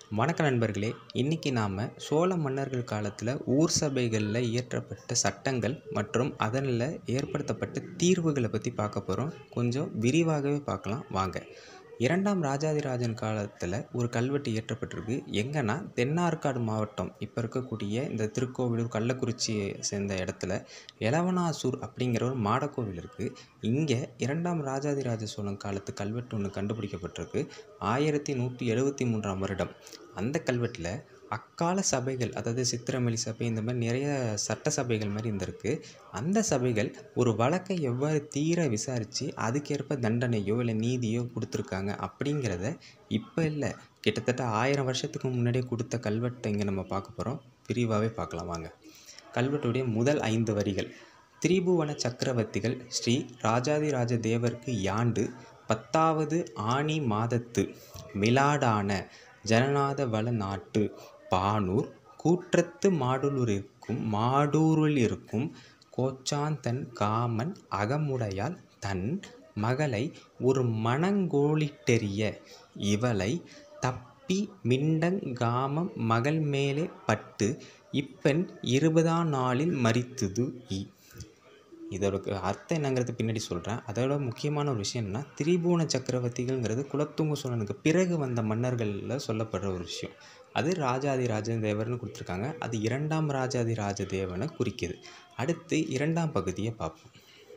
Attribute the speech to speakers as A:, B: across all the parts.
A: வணக்க நண்பர்களே இன்றைக்கி நாம் சோழ மன்னர்கள் காலத்தில் ஊர் சபைகளில் இயற்றப்பட்ட சட்டங்கள் மற்றும் அதனில் ஏற்படுத்தப்பட்ட தீர்வுகளை பற்றி பார்க்க போகிறோம் கொஞ்சம் விரிவாகவே பார்க்கலாம் வாங்க இரண்டாம் ராஜாதிராஜன் காலத்தில் ஒரு கல்வெட்டு இயற்றப்பட்டிருக்கு எங்கன்னா தென்னார்காடு மாவட்டம் இப்போ இருக்கக்கூடிய இந்த திருக்கோவிலூர் கள்ளக்குறிச்சியை சேர்ந்த இடத்துல எலவனாசூர் அப்படிங்கிற ஒரு மாடக்கோவில் இருக்குது இங்கே இரண்டாம் ராஜாதிராஜ சோழன் காலத்து கல்வெட்டு ஒன்று கண்டுபிடிக்கப்பட்டிருக்கு ஆயிரத்தி நூற்றி எழுபத்தி மூன்றாம் வருடம் அந்த கல்வெட்டில் அக்கால சபைகள் அதாவது சித்திரமலி சபை இந்த மாதிரி நிறைய சட்ட சபைகள் மாதிரி இருந்திருக்கு அந்த சபைகள் ஒரு வழக்கை எவ்வாறு தீர விசாரித்து அதுக்கேற்ப தண்டனையோ இல்லை நீதியோ கொடுத்துருக்காங்க அப்படிங்கிறத இப்போ இல்லை கிட்டத்தட்ட ஆயிரம் வருஷத்துக்கு முன்னாடியே கொடுத்த கல்வெட்டை இங்கே நம்ம பார்க்க போகிறோம் விரிவாகவே பார்க்கலாம் வாங்க கல்வெட்டுடைய முதல் ஐந்து வரிகள் திரிபுவன சக்கரவர்த்திகள் ஸ்ரீ ராஜாதிராஜ தேவர்க்கு யாண்டு பத்தாவது ஆணி மாதத்து மிலாடான ஜனநாத வள நாட்டு பானூர் கூற்றத்து மாடுலூரிற்கும் மாடூரில் இருக்கும் கோச்சாந்தன் காமன் அகமுடையால் தன் மகளை ஒரு மணங்கோலிட்டெறிய இவளை தப்பி மிண்டங்காமம் மகள் மேலே பட்டு இப்பெண் இருபதாம் நாளில் மரித்தது இ இதோட அர்த்தம் என்னங்கிறது பின்னாடி சொல்கிறேன் அதோட முக்கியமான ஒரு விஷயம் என்னன்னா திரிபுவன சக்கரவர்த்திகள்ங்கிறது குலத்துங்க சோழனுக்கு பிறகு வந்த மன்னர்களில் சொல்லப்படுற ஒரு விஷயம் அது ராஜாதி ராஜதேவர்னு கொடுத்துருக்காங்க அது இரண்டாம் ராஜாதி ராஜதேவனை குறிக்குது அடுத்து இரண்டாம் பகுதியை பார்ப்போம்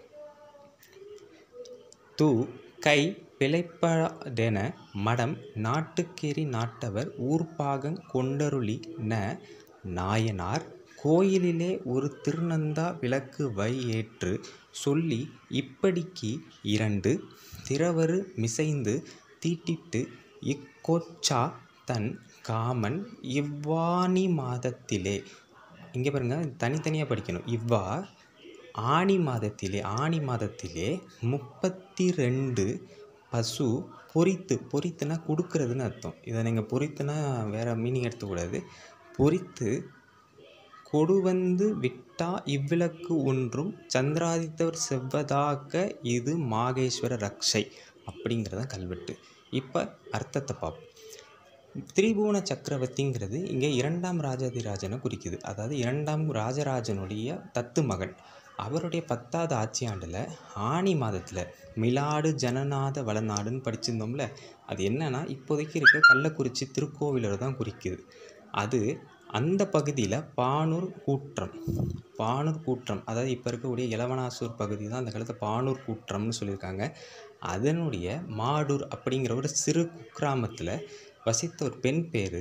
A: தூ கை பிழைப்படென மடம் நாட்டுக்கேரி நாட்டவர் ஊர்ப்பாகங் கொண்டருளி ந நாயனார் கோயிலிலே ஒரு திருநந்தா விளக்கு வை ஏற்று சொல்லி இப்படிக்கு இரண்டு திறவரு மிசைந்து தீட்டிட்டு இக்கொச்சா தன் காமன் இவ்வாணி மாதத்திலே இங்கே பாருங்கள் தனித்தனியாக படிக்கணும் இவ்வா ஆணி மாதத்திலே ஆணி மாதத்திலே முப்பத்தி ரெண்டு பசு பொரித்து பொரித்துனா கொடுக்கறதுன்னு அர்த்தம் இதை நீங்கள் பொரித்துனா வேறு மீனிங் எடுத்துக்கூடாது பொரித்து கொடுவந்து விட்டா இவ்விளக்கு ஒன்றும் சந்திராதித்தவர் செவ்வதாக இது மாகேஸ்வர ரக்ஷை அப்படிங்கிறத கல்வெட்டு இப்போ அர்த்தத்தை பார்ப்போம் திரிபுவன சக்கரவர்த்திங்கிறது இங்கே இரண்டாம் ராஜாதிராஜனை குறிக்குது அதாவது இரண்டாம் ராஜராஜனுடைய தத்து மகன் அவருடைய பத்தாவது ஆட்சி ஆண்டில் ஆணி மாதத்தில் மிலாடு ஜனநாத வளநாடுன்னு படிச்சிருந்தோம்ல அது என்னன்னா இப்போதைக்கு இருக்க கள்ளக்குறிச்சி திருக்கோவிலூர் தான் குறிக்குது அது அந்த பகுதியில் பானூர் கூற்றம் பானூர் கூற்றம் அதாவது இப்போ இருக்கக்கூடிய இளவனாசூர் பகுதி தான் அந்த காலத்தில் பானூர் கூற்றம்னு சொல்லியிருக்காங்க அதனுடைய மாடூர் அப்படிங்கிற ஒரு சிறு குக்கிராமத்தில் வசித்த ஒரு பெண் பேர்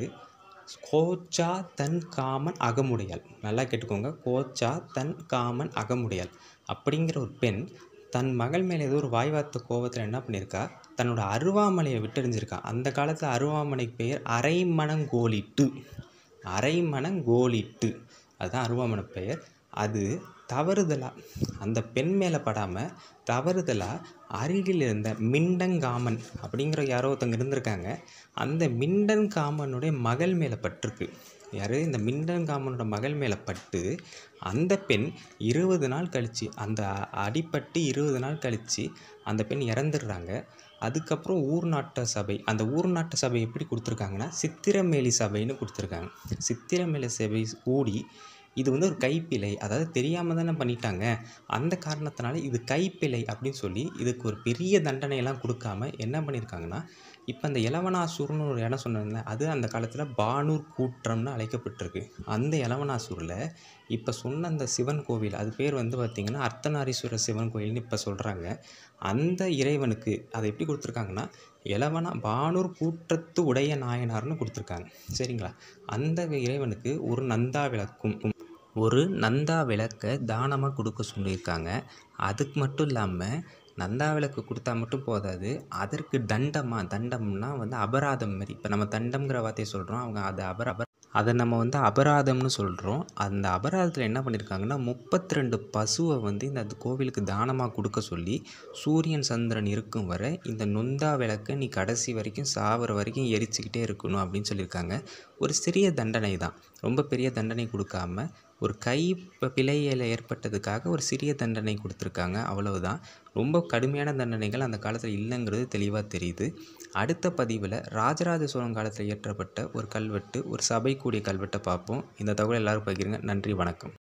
A: கோச்சா தன் காமன் அகமுடையாள் நல்லா கேட்டுக்கோங்க கோச்சா தன் காமன் அகமுடையாள் அப்படிங்கிற ஒரு பெண் தன் மகள் மேலே ஏதோ ஒரு வாய்வார்த்த கோபத்தில் என்ன பண்ணியிருக்கா தன்னோட அருவாமனையை விட்டெறிஞ்சிருக்கா அந்த காலத்தில் அருவாமனைக்கு பெயர் அரைமணங்கோலிட்டு அரைமணங்கோலிட்டு அதுதான் அருவாமனை பெயர் அது தவறுதலாக அந்த பெண் மேலே படாமல் தவறுதலாக அருகில் இருந்த மிண்டங்காமன் அப்படிங்கிற யாரோ ஒருத்தங்க இருந்திருக்காங்க அந்த மிண்டன்காமனுடைய மகள் மேலே பட்டிருக்கு யார் இந்த மிண்டன்காமனோட மகள் மேலே பட்டு அந்த பெண் இருபது நாள் கழித்து அந்த அடிப்பட்டு இருபது நாள் கழித்து அந்த பெண் இறந்துடுறாங்க அதுக்கப்புறம் ஊர்நாட்ட சபை அந்த ஊர்நாட்ட சபை எப்படி கொடுத்துருக்காங்கன்னா சித்திரமேலி சபைன்னு கொடுத்துருக்காங்க சித்திரமேலி சபை கூடி இது வந்து ஒரு கைப்பிழை அதாவது தெரியாமல் தானே பண்ணிட்டாங்க அந்த காரணத்தினால இது கைப்பிழை அப்படின்னு சொல்லி இதுக்கு ஒரு பெரிய தண்டனையெல்லாம் கொடுக்காம என்ன பண்ணியிருக்காங்கன்னா இப்போ அந்த இளவனாசூர்னு ஒரு இடம் சொன்னேன்ல அது அந்த காலத்தில் பானூர் கூற்றம்னு அழைக்கப்பட்டிருக்கு அந்த இளவனாசூரில் இப்போ சொன்ன அந்த சிவன் கோவில் அது பேர் வந்து பார்த்திங்கன்னா அர்த்தநாரீஸ்வரர் சிவன் கோயில்னு இப்போ சொல்கிறாங்க அந்த இறைவனுக்கு அதை எப்படி கொடுத்துருக்காங்கன்னா இளவனா பானூர் கூற்றத்து உடைய நாயனார்னு கொடுத்துருக்காங்க சரிங்களா அந்த இறைவனுக்கு ஒரு நந்தா விளக்கும் ஒரு நந்தா விளக்கை தானமாக கொடுக்க சொல்லியிருக்காங்க அதுக்கு மட்டும் இல்லாமல் நந்தா விளக்கு கொடுத்தா மட்டும் போதாது அதற்கு தண்டமாக தண்டம்னா வந்து அபராதம் மாதிரி இப்போ நம்ம தண்டம்ங்கிற வார்த்தையை சொல்கிறோம் அவங்க அதை அபர அபர அதை நம்ம வந்து அபராதம்னு சொல்கிறோம் அந்த அபராதத்தில் என்ன பண்ணியிருக்காங்கன்னா முப்பத்தி ரெண்டு பசுவை வந்து இந்த கோவிலுக்கு தானமாக கொடுக்க சொல்லி சூரியன் சந்திரன் இருக்கும் வரை இந்த நொந்தா விளக்கை நீ கடைசி வரைக்கும் சாவர வரைக்கும் எரிச்சுக்கிட்டே இருக்கணும் அப்படின்னு சொல்லியிருக்காங்க ஒரு சிறிய தண்டனை தான் ரொம்ப பெரிய தண்டனை கொடுக்காம ஒரு கை பிழையில் ஏற்பட்டதுக்காக ஒரு சிறிய தண்டனை கொடுத்துருக்காங்க அவ்வளவுதான் ரொம்ப கடுமையான தண்டனைகள் அந்த காலத்தில் இல்லைங்கிறது தெளிவாக தெரியுது அடுத்த பதிவில் ராஜராஜ சோழன் காலத்தில் இயற்றப்பட்ட ஒரு கல்வெட்டு ஒரு சபை கூடிய கல்வெட்டை பார்ப்போம் இந்த தகவல் எல்லாரும் பகிருங்க நன்றி வணக்கம்